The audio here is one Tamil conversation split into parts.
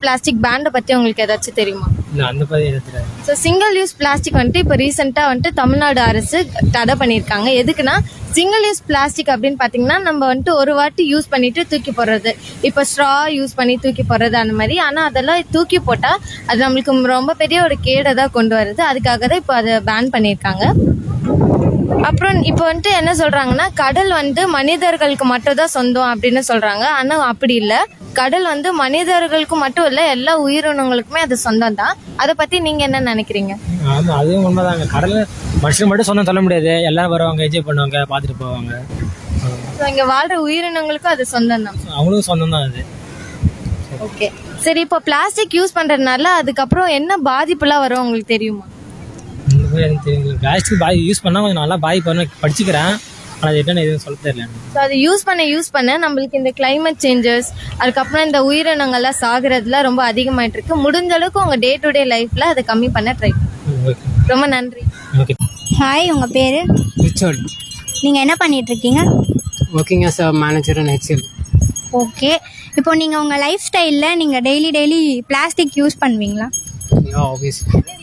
பிளாஸ்டிக் பேண்டை பத்தி உங்களுக்கு ஏதாச்சும் தெரியுமா இல்லை அந்த பதவி எடுத்துறாரு ஸோ சிங்கிள் யூஸ் பிளாஸ்டிக் வந்துட்டு இப்போ ரீசெண்டாக வந்துட்டு தமிழ்நாடு அரசு தடை பண்ணியிருக்காங்க எதுக்குன்னா சிங்கிள் யூஸ் பிளாஸ்டிக் அப்படின்னு பார்த்தீங்கன்னா நம்ம வந்துட்டு ஒரு வாட்டி யூஸ் பண்ணிட்டு தூக்கி போடுறது இப்போ ஸ்ட்ரா யூஸ் பண்ணி தூக்கி போடுறது அந்த மாதிரி ஆனால் அதெல்லாம் தூக்கி போட்டால் அது நம்மளுக்கு ரொம்ப பெரிய ஒரு கேடை தான் கொண்டு வருது அதுக்காக தான் இப்போ அதை பேன் பண்ணியிருக்காங்க அப்புறம் இப்போ வந்துட்டு என்ன சொல்றாங்கன்னா கடல் வந்து மனிதர்களுக்கு மட்டும் தான் சொந்தம் அப்படின்னு சொல்றாங்க ஆனா அப்படி இல்ல கடல் வந்து மனிதர்களுக்கு மட்டும் இல்ல எல்லா உயிரினங்களுக்குமே அது சொந்தம் தான் அதை பத்தி நீங்க என்ன நினைக்கிறீங்க ஆமாம் அதுவும் உண்மைதாங்க கடலில் மனுஷன் மட்டும் சொந்தம் சொல்ல முடியாது எல்லாரும் வருவாங்க என்ஜாய் பண்ணுவாங்க பார்த்துட்டு போவாங்க So, இங்க வாழ்ற உயிரினங்களுக்கும் அது சொந்தம் தான் அவங்களும் சொந்தம் தான் அது ஓகே சரி இப்போ பிளாஸ்டிக் யூஸ் பண்றதுனால அதுக்கப்புறம் என்ன பாதிப்புலாம் வரும் உங்களுக்கு தெரியுமா இந்த மாதிரி எனக்கு தெரியும் பிளாஸ்டிக் பாய் யூஸ் பண்ணால் கொஞ்சம் நல்லா பாய் பண்ண படிச்சுக்கிறேன் ஆனால் அது என்னன்னு எதுவும் சொல்ல தெரியல எனக்கு. ஸோ அது யூஸ் பண்ண யூஸ் பண்ண நம்மளுக்கு இந்த climate சேஞ்சஸ் அதுக்கப்புறம் இந்த உயிரினங்கள்லாம் சாகுறதுல ரொம்ப அதிகமாயிட்டு இருக்கு முடிஞ்ச அளவுக்கு உங்க டே டு டே லைஃப்ல அதை கம்மி பண்ண ட்ரை ம், ஓகே ரொம்ப நன்றி ஓகே ஹாய் உங்கள் பேர் ரிச்சர்ட் நீங்கள் என்ன பண்ணிட்டு இருக்கீங்க working as a manager and HL okay இப்போ நீங்கள் உங்கள் லைஃப் ஸ்டைலில் நீங்கள் டெய்லி டெய்லி பிளாஸ்டிக் யூஸ் பண்ணுவீங்களா யா ஆப்வியஸ்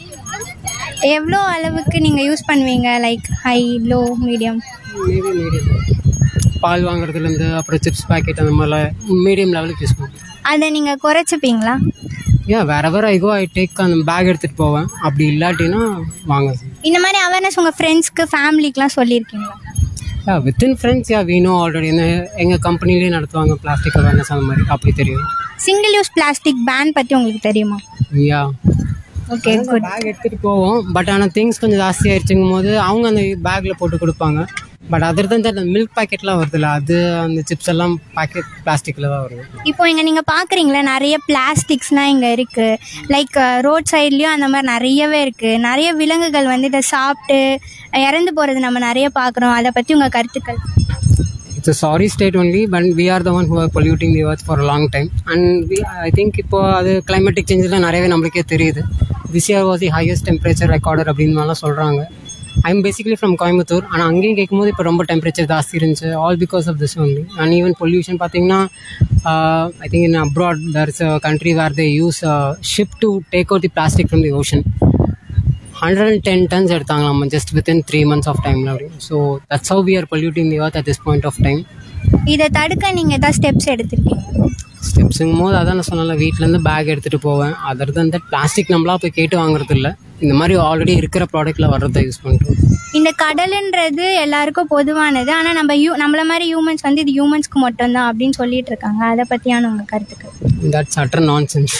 எவ்வளோ அளவுக்கு நீங்கள் யூஸ் பண்ணுவீங்க like high low medium maybe medium பால் வாங்குறதுலேருந்து அப்புறம் சிப்ஸ் பாக்கெட் அந்த மாதிரிலாம் மீடியம் லெவலுக்கு யூஸ் பண்ணுவேன் அதை நீங்கள் குறைச்சிப்பீங்களா ஏன் வேற வேற ஐகோ ஐ டேக் அந்த பேக் எடுத்துகிட்டு போவேன் அப்படி இல்லாட்டினா வாங்க இந்த மாதிரி அவேர்னஸ் உங்கள் ஃப்ரெண்ட்ஸ்க்கு ஃபேமிலிக்கெலாம் சொல்லியிருக்கீங்களா யா வித்தின் ஃப்ரெண்ட்ஸ் யா வீணோ ஆல்ரெடி இந்த எங்கள் கம்பெனிலேயே நடத்துவாங்க பிளாஸ்டிக் அவேர்னஸ் அந்த மாதிரி அப்படி தெரியும் சிங்கிள் யூஸ் பிளாஸ்டிக் பேன் பற்றி உங்களுக்கு தெரியுமா யா ஓகே குட் பேக் எடுத்துகிட்டு போவோம் பட் ஆனால் திங்ஸ் கொஞ்சம் ஜாஸ்தி ஆயிடுச்சுங்கும் போது அவங்க அந்த பேக்கில் போட்டு கொடுப்பாங்க பட் அதர் தான் அந்த மில்க் பாக்கெட்லாம் வருதுல்ல அது அந்த சிப்ஸ் எல்லாம் பாக்கெட் பிளாஸ்டிக்கில் தான் வருது இப்போ இங்கே நீங்கள் பார்க்குறீங்களா நிறைய பிளாஸ்டிக்ஸ்லாம் இங்கே இருக்குது லைக் ரோட் சைட்லேயும் அந்த மாதிரி நிறையவே இருக்குது நிறைய விலங்குகள் வந்து இதை சாப்பிட்டு இறந்து போகிறது நம்ம நிறைய பார்க்குறோம் அதை பற்றி உங்கள் கருத்துக்கள் it's a sorry state only but we are the one who are polluting the earth for a long time and we, i think இப்போ அது climatic changeலாம் நிறையவே நம்மளுக்கே தெரியுது this year was the highest temperature recorded அப்படின்னு மாதிரிலாம் சொல்கிறாங்க ஐம் பேசிக்கலி ஃப்ரம் கோயம்புத்தூர் ஆனால் அங்கேயும் கேட்கும்போது இப்போ ரொம்ப டெம்பரேச்சர் ஜாஸ்தி இருந்துச்சு all because of this only and even pollution பார்த்தீங்கன்னா I think in abroad there is a country where they use ship to take out the plastic from the ocean hundred and ten tons எடுத்தாங்களாம் just within three months of டைமில் அப்படி so that's how we are polluting the earth at this point of time இதை தடுக்க நீங்கள் ஏதாவது ஸ்டெப்ஸ் எடுத்திருக்கீங்க ஸ்டெப்ஸுங்கும் போது அதான் நான் சொன்னல வீட்டிலேருந்து பேக் எடுத்துகிட்டு போவேன் அதர் தன் தட் பிளாஸ்டிக் நம்மளா போய் கேட்டு வாங்குறது இல்லை இந்த மாதிரி ஆல்ரெடி இருக்கிற ப்ராடக்ட்டில் வர்றதை யூஸ் பண்ணுறோம் இந்த கடலுன்றது எல்லாருக்கும் பொதுவானது ஆனால் நம்ம யூ நம்மள மாதிரி ஹியூமன்ஸ் வந்து இது ஹியூமன்ஸ்க்கு மட்டும்தான் அப்படின்னு சொல்லிட்டு இருக்காங்க அதை பற்றியான உங்கள் கருத்துக்கள் தட்ஸ் அட்டர் நான் சென்ஸ்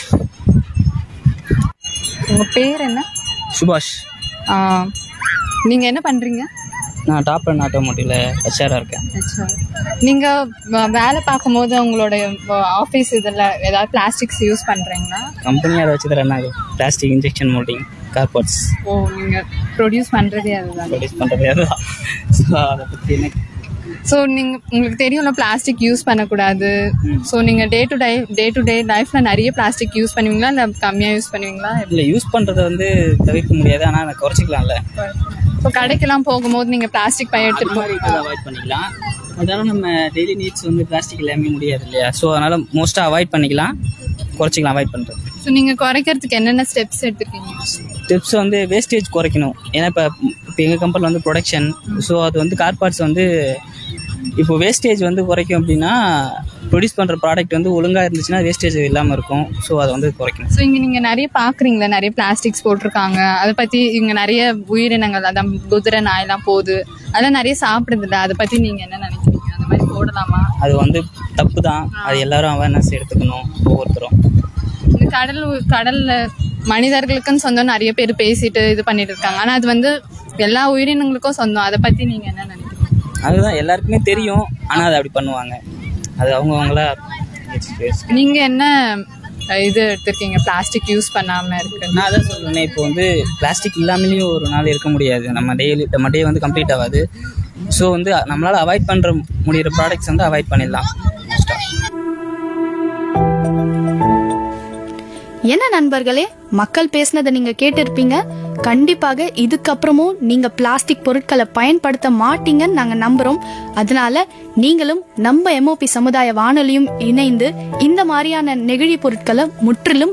உங்கள் பேர் என்ன சுபாஷ் நீங்கள் என்ன பண்ணுறீங்க நான் டாப் அண்ட் ஆட்டோமோட்டிவில் ஹெச்ஆராக இருக்கேன் நீங்கள் வேலை பார்க்கும்போது உங்களோட ஆஃபீஸ் இதில் ஏதாவது பிளாஸ்டிக்ஸ் யூஸ் பண்ணுறீங்களா கம்பெனி அதை வச்சு ரன் ஆகுது பிளாஸ்டிக் இன்ஜெக்ஷன் மோல்டிங் கார்போர்ட்ஸ் ஓ நீங்கள் ப்ரொடியூஸ் பண்ணுறதே அதுதான் ப்ரொடியூஸ் பண்ணுறது அதுதான் ஸோ அதை பற்றி எனக்கு ஸோ நீங்கள் உங்களுக்கு தெரியும்ல பிளாஸ்டிக் யூஸ் பண்ணக்கூடாது ஸோ நீங்கள் day to day day to day லைஃப்பில் நிறைய பிளாஸ்டிக் யூஸ் பண்ணுவீங்களா இல்லை கம்மியாக யூஸ் பண்ணுவீங்களா இல்லை யூஸ் பண்ணுறதை வந்து தவிர்க்க முடியாது ஆனால் அதை குறைச்சிக்கலாம்ல இப்போ கடைக்கெல்லாம் போகும்போது நீங்கள் பிளாஸ்டிக் பை எடுத்துகிட்டு மாதிரி இருக்கிறத அவாய்ட் பண்ணிக்கலாம் அதனால நம்ம டெய்லி நீட்ஸ் வந்து பிளாஸ்டிக் எல்லாமே முடியாது இல்லையா ஸோ அதனால் மோஸ்ட்டாக அவாய்ட் பண்ணிக்கலாம் குறைச்சிக்கலாம் அவாய்ட் பண்ணுறது ஸோ நீங்கள் குறைக்கிறதுக்கு என்னென்ன ஸ்டெப்ஸ் எடுத்துருக்கீங்க டிப்ஸ் வந்து வேஸ்டேஜ் குறைக்கணும் ஏன்னா இப்போ இப்போ எங்கள் கம்பெனியில் வந்து ப்ரொடக்ஷன் ஸோ அது வந்து கார் பார்ட்ஸ் வந்து இப்போ வேஸ்டேஜ் வந்து குறைக்கும் அப்படின்னா ப்ரொடியூஸ் பண்ணுற ப்ராடக்ட் வந்து ஒழுங்காக இருந்துச்சுன்னா வேஸ்டேஜ் இல்லாமல் இருக்கும் ஸோ அதை வந்து குறைக்கணும் ஸோ இங்கே நீங்கள் நிறைய பார்க்குறீங்களா நிறைய பிளாஸ்டிக்ஸ் போட்டிருக்காங்க அதை பற்றி இங்கே நிறைய உயிரினங்கள் அதான் குதிரை நாயெல்லாம் போகுது அதெல்லாம் நிறைய சாப்பிடுதில்ல அதை பற்றி நீங்கள் என்ன நினைக்கிறீங்க அந்த மாதிரி போடலாமா அது வந்து தப்பு தான் அது எல்லாரும் அவேர்னஸ் எடுத்துக்கணும் ஒவ்வொருத்தரும் இந்த கடல் உ- கடல்ல மனிதர்களுக்குன்னு சொந்தம் நிறைய பேர் பேசிட்டு இது பண்ணிட்டு இருக்காங்க ஆனால் அது வந்து எல்லா உயிரினங்களுக்கும் சொந்தம் அதை பற்றி நீங்கள் என்ன நினைக்கிறீங்க அதுதான் எல்லாருக்குமே தெரியும் ஆனால் அது அப்படி பண்ணுவாங்க அது அவங்கவுங்களா நீங்கள் என்ன அஹ், இது எடுத்திருக்கீங்க பிளாஸ்டிக் யூஸ் பண்ணாமல் இருக்கு நான் அதான் சொல்றேனே இப்போ வந்து பிளாஸ்டிக் இல்லாமலேயும் ஒரு நாள் இருக்க முடியாது நம்ம டெய்லி நம்ம டே வந்து கம்ப்ளீட் ஆகாது ஸோ வந்து நம்மளால் அவாய்ட் பண்ணுற முடியிற ப்ராடக்ட்ஸ் வந்து அவாய்ட் பண்ணிடலாம் மோஸ்ட்டாக என்ன நண்பர்களே மக்கள் பேசினதை நீங்க கேட்டிருப்பீங்க கண்டிப்பாக இதுக்கப்புறமும் நீங்க பிளாஸ்டிக் பொருட்களை பயன்படுத்த மாட்டீங்கன்னு நாங்க நம்புறோம் அதனால நீங்களும் நம்ம எம்ஓபி சமுதாய வானொலியும் இணைந்து இந்த மாதிரியான நெகிழி பொருட்களை முற்றிலும்